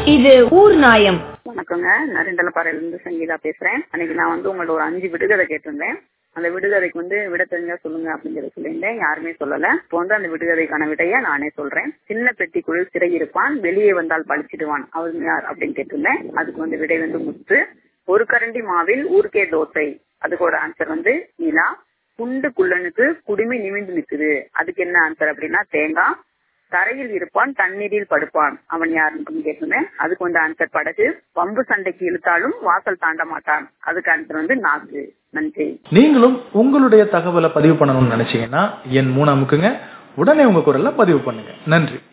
இது ஊர் நாயம் வணக்கங்க நான் ரெண்டலப்பாறையில இருந்து சங்கீதா பேசுறேன் அன்னைக்கு நான் வந்து உங்களோட ஒரு அஞ்சு விடுகதை கேட்டிருந்தேன் அந்த விடுகதைக்கு வந்து விட தெரிஞ்சா சொல்லுங்க அப்படிங்கறத சொல்லியிருந்தேன் யாருமே சொல்லல இப்போ வந்து அந்த விடுகதைக்கான விடையை நானே சொல்றேன் சின்ன பெட்டிக்குள் சிறை இருப்பான் வெளியே வந்தால் பழிச்சிடுவான் அவன் யார் அப்படின்னு கேட்டிருந்தேன் அதுக்கு வந்து விடை வந்து முத்து ஒரு கரண்டி மாவில் ஊருக்கே தோசை அதுக்கோட ஆன்சர் வந்து நிலா குண்டு குள்ளனுக்கு குடுமி நிமிந்து நிக்குது அதுக்கு என்ன ஆன்சர் அப்படின்னா தேங்காய் தரையில் இருப்பான் தண்ணீரில் படுப்பான் அவன் யாருன்னு கேட்டிருந்தேன் அதுக்கு வந்து ஆன்சர் படகு பம்பு சண்டைக்கு இழுத்தாலும் வாசல் தாண்ட மாட்டான் அதுக்கு ஆன்சர் வந்து நாக்கு நன்றி நீங்களும் உங்களுடைய தகவலை பதிவு பண்ணணும்னு நினைச்சீங்கன்னா என் மூணு அமுக்குங்க உடனே உங்க குரல்ல பதிவு பண்ணுங்க நன்றி